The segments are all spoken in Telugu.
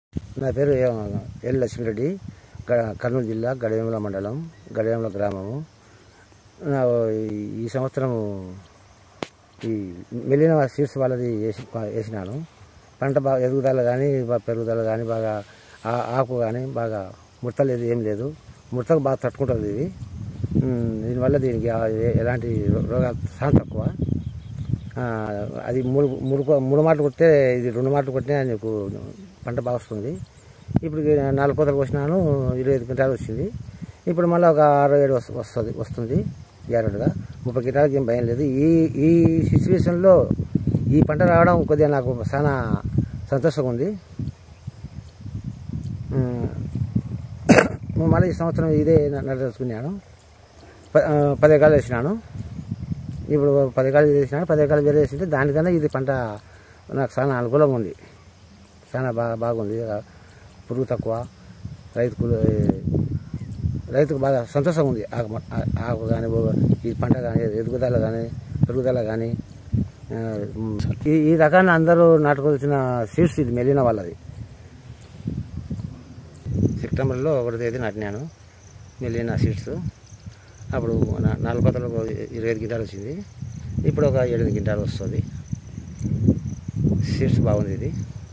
నా పేరు ఏ- ఎల్ లక్ష్మిరెడ్డి గ- కర్నూలు జిల్లా గడియంల మండలం గడియంల గ్రామము నా ఈ- ఈ సంవత్సరం ఈ మిలిన సీడ్స్ వాళ్ళది వేసి వేసినాను పంట బాగా ఎదుగుదల కానీ పెరుగుదల కానీ బాగా ఆ- ఆకు కానీ బాగా ముడత లేదు ఏం లేదు ముడతకు బాగా తట్టుకుంటుంది ఇది ఉమ్, దీనివల్ల దీనికి ఆ- ఏ- ఎలాంటి రో- రోగాలు చాలా తక్కువ ఆ, అది మూడు మూడు కో- మూడు మాటలు కొడితే ఇది రెండు మాటలు కొట్టినా నీకు పంట బాగా వస్తుంది ఇప్పుడు ఈ నాలుగు కోతలు కోసినాను ఇరవై ఐదు క్వింటాలు వచ్చింది ఇప్పుడు మళ్ళీ ఒక అరవై ఏడు వస్తు- వస్తుంది వస్తుంది గ్యారెంట్గా ముప్పై క్వింటాలకి ఏం భయం లేదు ఈ ఈ సిచ్యువేషన్లో ఈ పంట రావడం కొద్దిగా నాకు చాలా సంతోషంగా ఉంది ఉమ్, మళ్ళీ ఈ సంవత్సరం ఇదే నడుచుకున్నాను పది ఎకరాలు వేసినాను ఇప్పుడు పది ఎకరాలు వేసినాను పది ఎకరాలు వేరే వేసింటే దానికన్నా ఇది పంట నాకు చాలా అనుకూలంగా ఉంది చాలా బాగా బాగుంది పురుగు తక్కువ రైతుకు రైతుకు బాగా సంతోషంగా ఉంది ఆకు ఆ- ఆకు కానీ ఈ పంట కానీ ఎదుగుదల కానీ పెరుగుదల కానీ ఆ, ఉమ్, ఈ ఈ రకాన్ని అందరూ నాటుకోవాల్సిన సీడ్స్ ఇది మెలిన వాళ్ళది సెప్టెంబర్లో ఒకటి తేదీ నాటినాను మెలిన సీడ్స్ అప్పుడు నా- నాలుగు కొత్తలకు ఇరవై ఐదు గింటాలు వచ్చింది ఇప్పుడు ఒక ఏడు గింటాలు వస్తుంది సీడ్స్ బాగుంది ఇది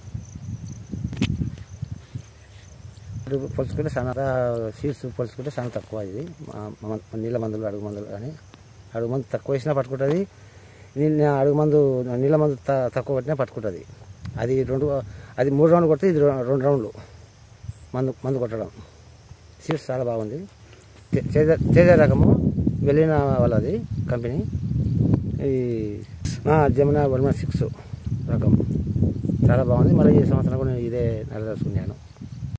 అడుగు పొలుచుకుంటే చాలా సీడ్స్ పొలుచుకుంటే చాలా తక్కువ ఇది మా- మా- నీళ్ళ మందులు అడుగు మందులు కానీ అడుగు మందు తక్కువ వేసినా పట్టుకుంటుంది నిన్న అడుగు మందు నీళ్ళ మందు త- తక్కువ కొట్టినా పట్టుకుంటుంది అది రెండు అది మూడు రౌండ్లు కొడితే ఇది రె- రెండు రౌండ్లు మందు మందు కొట్టడం సీడ్స్ చాలా బాగుంది తే- తేజ తేజ రకము వెళ్ళిన వాళ్ళది కంపెనీ ఈ ఆ, జమున వన్ సిక్స్ రకం చాలా బాగుంది మళ్ళీ ఈ సంవత్సరం కూడా నేను ఇదే నెలవేసుకున్నాను